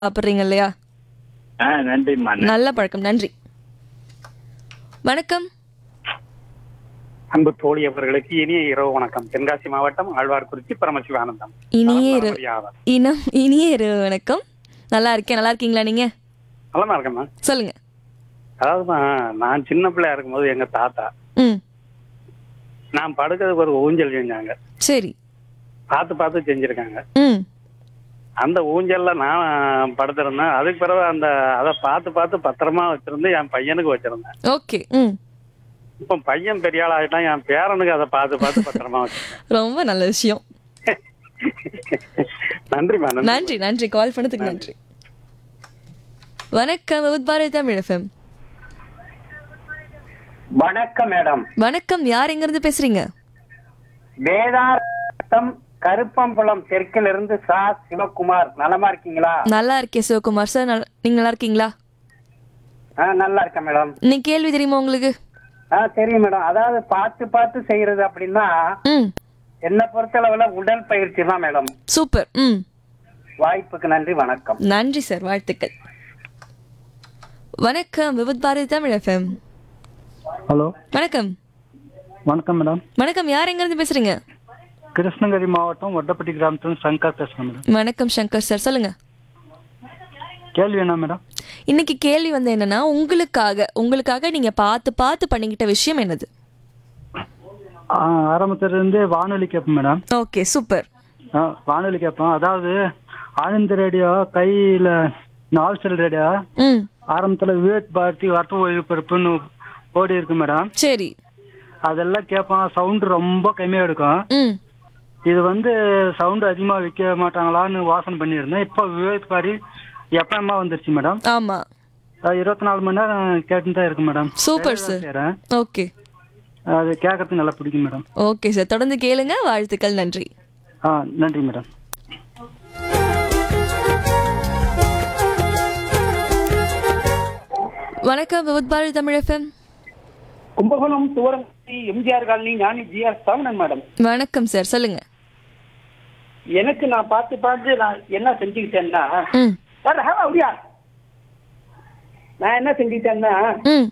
சாப்பிட்றீங்க இல்லையா ஆ நன்றிம்மா நல்ல பழக்கம் நன்றி வணக்கம் அன்பு தோழி அவர்களுக்கு இனிய இரவு வணக்கம் தென்காசி மாவட்டம் ஆழ்வார்குறிச்சி பரமசிவானந்தம் இனிய இரு பரமரியாதம். இனம் இனிய இரவு வணக்கம் நல்லா இருக்கேன் நல்லா இருக்கீங்களா நீங்க நலமா இருக்கேம்மா சொல்லுங்க அதாவதுமா நான் சின்ன பிள்ளையா இருக்கும்போது எங்க தாத்தா ம் நான் படுக்கிறதுக்கு ஒரு ஊஞ்சல் செஞ்சாங்க சரி பார்த்து பார்த்து செஞ்சிருக்காங்க ம் அந்த ஊஞ்சல்ல நான் படுத்திருந்தேன் அதுக்கு பிறகு அந்த அதை பார்த்து பார்த்து பத்திரமா வச்சிருந்து என் பையனுக்கு வச்சிருந்தேன் ஓகே ம் இப்போ பையன் பெரிய ஆள் ஆகிட்டான் என் பேரனுக்கு அதை பார்த்து பார்த்து பத்திரமா வச்சிருக்கேன் ரொம்ப நல்ல விஷயம் நன்றிம்மா நன்றி நன்றி நன்றி கால் பண்ணதுக்கு நன்றி வணக்கம் வித் பாரதி தமிழ் எஃப்எம் வணக்கம் மேடம் வணக்கம் யார் எங்க இருந்து பேசுறீங்க வேதார்த்தம் கருப்பம்புலம் தெற்கில் இருந்து சா சிவகுமார் நலமா இருக்கீங்களா நல்லா இருக்கேன் சிவகுமார் சார் நல்ல- நீங்க நல்லா இருக்கீங்களா ஆ, நல்லா இருக்கேன் மேடம் இன்னைக்கு கேள்வி தெரியுமா உங்களுக்கு ஆ தெரியும் மேடம் அதாவது பார்த்து பார்த்து செய்யறது அப்படின்னா ம் என்ன பொறுத்தளவுல உடல் பயிற்சி தான் மேடம் சூப்பர் ம் வாய்ப்புக்கு நன்றி வணக்கம் நன்றி சார் வாழ்த்துக்கள் வணக்கம் விபத் பாரதி தமிழ் எஃப்எம் ஹலோ வணக்கம் வணக்கம் மேடம் வணக்கம் யார் எங்க இருந்து பேசுறீங்க கிருஷ்ணகிரி மாவட்டம் வட்டப்பட்டி கிராமத்துல சங்கர் பேசுறேன் மேடம் வணக்கம் சங்கர் சார் சொல்லுங்க கேள்வி என்ன மேடம் இன்னைக்கு கேள்வி வந்து என்னன்னா உங்களுக்காக உங்களுக்காக நீங்க பார்த்து பார்த்து பண்ணிக்கிட்ட விஷயம் என்னது ஆ, ஆரம்பத்துல இருந்தே வானொலி கேட்பேன் மேடம் ஓகே சூப்பர் ஆ, வானொலி கேட்பேன் அதாவது ஆனந்த ரேடியோ கையில நால்சல் ரேடியோ ம் ஆரம்பத்துல விவேக் பாரதி வரப்பு ஒளிபரப்புன்னு ஓடி இருக்கு மேடம் சரி அதெல்லாம் கேட்பேன் சவுண்ட் ரொம்ப கம்மியா எடுக்கும் ம் இது வந்து சவுண்ட் அதிகமா வைக்க மாட்டாங்களான்னு வாசனை பண்ணியிருந்தேன் இப்போ விவேக் பாரி எப்பமா வந்துருச்சு மேடம் ஆமா இருபத்தி நாலு மணி நேரம் கேட்டுன்னு தான் இருக்கு மேடம் சூப்பர் சார் செய்றேன் ஓகே அது கேட்கறதுக்கு நல்லா பிடிக்கும் மேடம் ஓகே சார் தொடர்ந்து கேளுங்க வாழ்த்துக்கள் நன்றி ஆ நன்றி மேடம் வணக்கம் Vividh Bharati Tamil FM Kumbakonam Thuvarankudi MGR colony Gnani GR Saravanan madam வணக்கம் சார் சொல்லுங்க எனக்கு நான் பார்த்து பார்த்து நான் என்ன செஞ்சுக்கிட்டேன்னா ம் சார், ஹா, அப்படியா நான் என்ன செஞ்சுக்கிட்டேன்னா ம்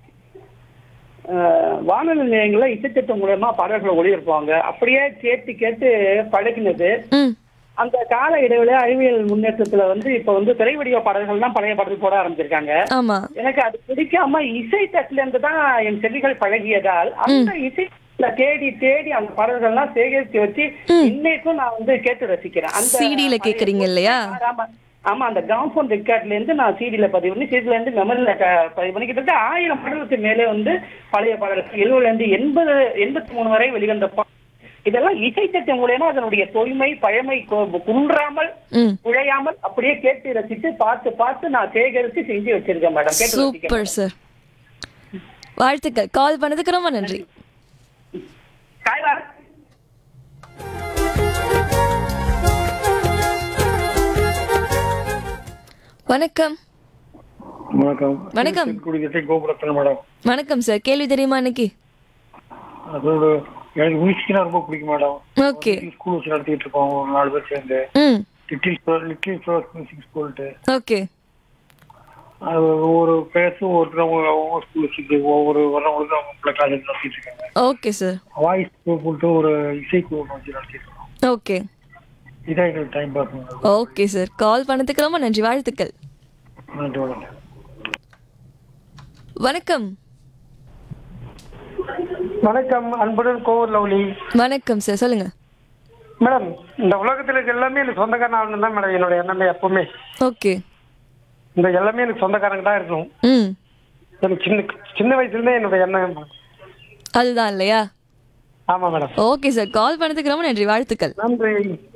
அஹ், வானொலி நிலையங்கள்ல இசைத்திட்டம் மூலமா பாடல்களை ஒளிபரப்புவாங்க அப்படியே கேட்டு கேட்டு பழகினது ம் அந்த கால இடைவெளி அறிவியல் முன்னேற்றத்துல வந்து இப்ப வந்து திரைவடிவ பாடல்கள் தான் பழைய பாடல் போட ஆரம்பிச்சிருக்காங்க ஆமா எனக்கு அது பிடிக்காம இசை தட்டுல இருந்து தான் என் செவிகள் பழகியதால் அந்த இசை தேடி தேடி அந்த பாடல்கள்லாம் சேகரித்து வச்சு இன்னைக்கும் நான் வந்து கேட்டு ரசிக்கிறேன் அந்த CD ல கேக்குறீங்க இல்லையா? ஆமா ஆமா அந்த கிராம்ஃபோன் ரெக்கார்ட்ல இருந்து நான் சிடில பதிவு பண்ணி சிடில இருந்து மெமரில பதிவு பண்ணி கிட்டத்தட்ட ஆயிரம் பாடலுக்கு மேலே வந்து பழைய பாடல்கள் எழுபதுல இருந்து எண்பது எண்பத்தி மூணு வரை வெளிவந்த பா- இதெல்லாம் இசைத்தட்டு மூலயமா அதனுடைய தொய்மை பழமை கு- குன்றாமல் ம் குழையாமல் அப்படியே கேட்டு ரசித்து பார்த்து பார்த்து நான் சேகரித்து செஞ்சு வச்சிருக்கேன் மேடம் கேட்டு ரசிக்கிறேன் சூப்பர் சார் வாழ்த்துக்கள் கால் பண்ணதுக்கு ரொம்ப நன்றி காய்வா வணக்கம் வணக்கம் வணக்கம் குடிக்கிறதை கோபுரத்தில் மேடம் வணக்கம் சார் கேள்வி தெரியுமா இன்னைக்கு அதோட எனக்கு மியூசிக்னா ரொம்ப பிடிக்கும் மேடம் ஓகே ஸ்கூல் வச்சு நடத்திட்டு இருக்கோம் ஒரு நாலு பேர் சேர்ந்து ம் little flower little flower music ஸ்கூல்ட்டு ஓகே அது ஒவ்வொரு பேசும் ஒருத்தர் ஒவ்வொரு ஸ்கூல் வச்சுட்டு ஒவ்வொரு வரவங்களுக்கு அவங்க பிள்ளை காலேஜ் நடத்திட்டு இருக்காங்க ஓகே சார் வாய்ஸ் குழுட்டு ஒரு இசை குழு வச்சு நடத்திட்டு இருக்கோம் ஓகே இதான் எங்களுக்கு time pass madam okay sir call பண்ணதுக்கு ரொம்ப நன்றி வாழ்த்துக்கள் நன்றி வணக்கம் வணக்கம் வணக்கம் அன்புடன் கோவூர் லவ்லி வணக்கம் சார் சொல்லுங்க மேடம் இந்த உலகத்துல இருக்க எல்லாமே எனக்கு சொந்தக்காரன் ஆகணும் தான் மேடம் என்னோட எண்ணமே எப்பவுமே ஓகே இந்த எல்லாமே எனக்கு சொந்தக்காரங்க தான் இருக்கணும் ம் எனக்கு சின்ன சின்ன வயசுல இருந்தே என்னோட எண்ணம் அதுதான் இல்லையா ஆமா மேடம் ஓகே சார் கால் பண்ணதுக்கு ரொம்ப நன்றி வாழ்த்துக்கள் நன்றி